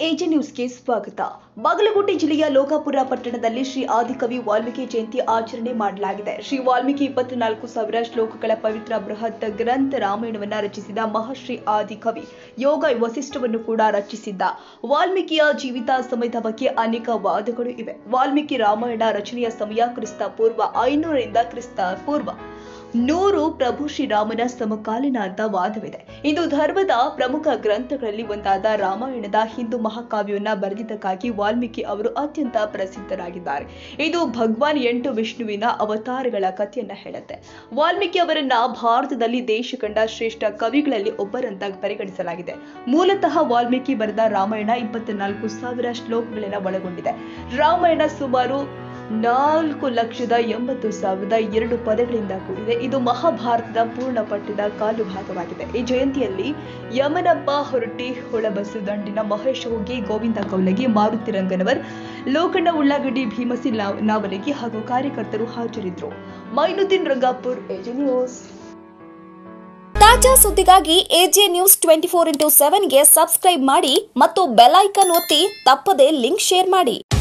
AJ ನ್ಯೂಸ್ಗೆ ಸ್ವಾಗತ ಬಾಗಲಕೋಟೆ ಜಿಲ್ಲೆಯ ಲೋಕಾಪುರ ಪಟ್ಟಣದಲ್ಲಿ ಶ್ರೀ ಆದಿಕವಿ ವಾಲ್ಮೀಕಿ ಜಯಂತಿ ಆಚರಣೆ ಮಾಡಲಾಗಿದೆ ಶ್ರೀ ವಾಲ್ಮೀಕಿ ಇಪ್ಪತ್ನಾಲ್ಕು ಸಾವಿರ ಶ್ಲೋಕಗಳ ಪವಿತ್ರ ಬೃಹತ್ ಗ್ರಂಥ ರಾಮಾಯಣವನ್ನ ರಚಿಸಿದ ಮಹರ್ಷಿ ಆದಿಕವಿ ಯೋಗ ವಸಿಷ್ಠವನ್ನು ಕೂಡ ರಚಿಸಿದ್ದ ವಾಲ್ಮೀಕಿಯ ಜೀವಿತ ಸಮಯದ ಬಗ್ಗೆ ಅನೇಕ ವಾದಗಳು ಇವೆ ವಾಲ್ಮೀಕಿ ರಾಮಾಯಣ ರಚನೆಯ ಸಮಯ ಕ್ರಿಸ್ತ ಪೂರ್ವ ಐನೂರರಿಂದ ಕ್ರಿಸ್ತ ಪೂರ್ವ ನೂರು ಪ್ರಭು ಶ್ರೀರಾಮನ ಸಮಕಾಲೀನ ಅಂತ ವಾದವಿದೆ ಇದು ಧರ್ಮದ ಪ್ರಮುಖ ಗ್ರಂಥಗಳಲ್ಲಿ ಒಂದಾದ ರಾಮಾಯಣದ ಹಿಂದೂ ಮಹಾಕಾವ್ಯವನ್ನ ಬರೆದಿದ್ದಕ್ಕಾಗಿ ವಾಲ್ಮೀಕಿ ಅವರು ಅತ್ಯಂತ ಪ್ರಸಿದ್ಧರಾಗಿದ್ದಾರೆ ಇದು ಭಗವಾನ್ ಎಂಟು ವಿಷ್ಣುವಿನ ಅವತಾರಗಳ ಕಥೆಯನ್ನ ಹೇಳುತ್ತೆ ವಾಲ್ಮೀಕಿ ಅವರನ್ನ ಭಾರತದಲ್ಲಿ ದೇಶ ಕಂಡ ಶ್ರೇಷ್ಠ ಕವಿಗಳಲ್ಲಿ ಒಬ್ಬರಂತ ಪರಿಗಣಿಸಲಾಗಿದೆ ಮೂಲತಃ ವಾಲ್ಮೀಕಿ ಬರೆದ ರಾಮಾಯಣ ಇಪ್ಪತ್ನಾಲ್ಕು ಸಾವಿರ ಶ್ಲೋಕಗಳನ್ನ ಒಳಗೊಂಡಿದೆ ರಾಮಾಯಣ ಸುಮಾರು ನಾಲ್ಕು ಲಕ್ಷದ ಎಂಬತ್ತು ಸಾವಿರದ ಎರಡು ಪದಗಳಿಂದ ಕೂಡಿದೆ ಇದು ಮಹಾಭಾರತದ ಪೂರ್ಣ ಪಠ್ಯದ ಕಾಲು ಭಾಗವಾಗಿದೆ ಈ ಜಯಂತಿಯಲ್ಲಿ ಯಮನಪ್ಪ ಹೊರಟ್ಟಿ ಹೊಳಬಸು ದಂಡಿನ ಮಹೇಶ್ ಹೋಗಿ ಗೋವಿಂದ ಕೌಲಗಿ ಮಾರುತಿ ರಂಗನವರ್ ಲೋಕಣ್ಣ ಉಳ್ಳಾಗಡ್ಡಿ ಭೀಮಸಿ ನಾವ್- ನಾವಲಗಿ ಹಾಗೂ ಕಾರ್ಯಕರ್ತರು ಹಾಜರಿದ್ದರು ಮೈನುದ್ದೀನ್ ರಂಗಾಪುರ್ ಎಜೆ ನ್ಯೂಸ್ ತಾಜಾ ಸುದ್ದಿಗಾಗಿ AJ news twenty four into ಸೆವೆನ್ಗೆ ಸಬ್ಸ್ಕ್ರೈಬ್ ಮಾಡಿ ಮತ್ತು ಬೆಲ್ ಐಕನ್ ಒತ್ತಿ ತಪ್ಪದೇ ಲಿಂಕ್ ಶೇರ್ ಮಾಡಿ